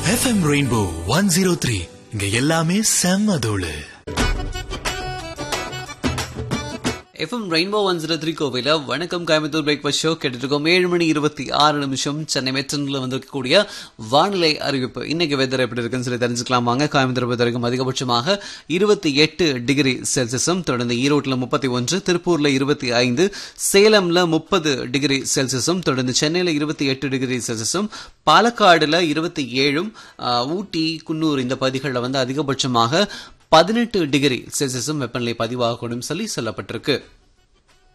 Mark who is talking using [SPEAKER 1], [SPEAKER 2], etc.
[SPEAKER 1] FM Rainbow one zero three இங்க எல்லாமே செம்ம தோளு
[SPEAKER 2] FM Rainbow one zero three கோவையில் வணக்கம் கோயம்புத்தூர் பிரேக்ஃபாஸ்ட் ஷோ கேட்டுருக்கோம் ஏழு மணி இருபத்தி ஆறு நிமிஷம் சென்னை மெட்ரனில் வந்திருக்கக்கூடிய வானிலை அறிவிப்பு இன்னைக்கு வெதர் எப்படி இருக்குன்னு சொல்லி தெரிஞ்சுக்கலாம் வாங்க கோயம்புத்தூர் பொறுத்த வரைக்கும் அதிகபட்சமாக இருபத்தி எட்டு டிகிரி செல்சியஸும் தொடர்ந்து ஈரோட்டில் முப்பத்தி ஒன்று திருப்பூர்ல இருபத்தி ஐந்து சேலம்ல முப்பது டிகிரி செல்சியஸும் தொடர்ந்து சென்னையில் இருபத்தி எட்டு டிகிரி செல்சியஸும் பாலக்காடுல இருபத்தி ஏழும் ஆஹ், ஊட்டி குன்னூர் இந்த பகுதிகளில் வந்து அதிகபட்சமாக பதினெட்டு டிகிரி செல்சியஸும் வெப்பநிலை பதிவாகக்கூடும் சொல்லி சொல்லப்பட்டிருக்கு